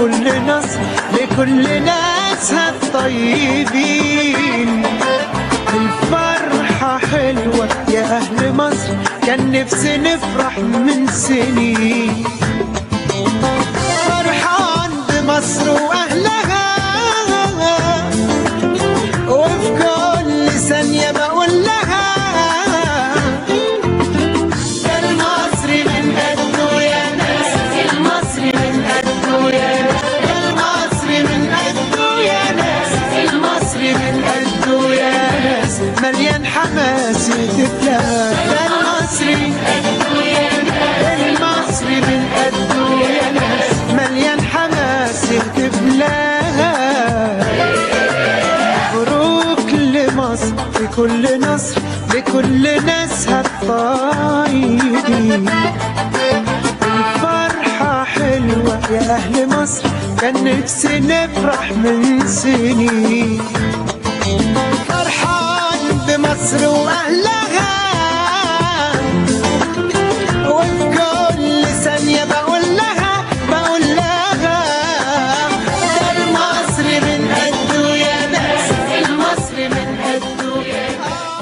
كل نصر لكل ناسها الطيبين الفرحة حلوة يا أهل مصر كان نفسي نفرح من سنين فرحان بمصر وأهلها وفي كل ثانية بقول لها ده المصري من قده يا ناس المصري من قده يا ناس المصري من قده يا ناس المصري من قده يا ناس مليان حماس تتلاقى ده المصري المصري من قده يا ناس مليان حماس تبلاها مبروك لمصر في كل نصر لكل ناسها الطيبين الفرحة حلوة يا أهل مصر كان نفسي نفرح من سنين فرحان بمصر وأهلها وفي كل ثانية بقول لها بقول لها ده المصري من قده يا ناس المصري من قده يا ناس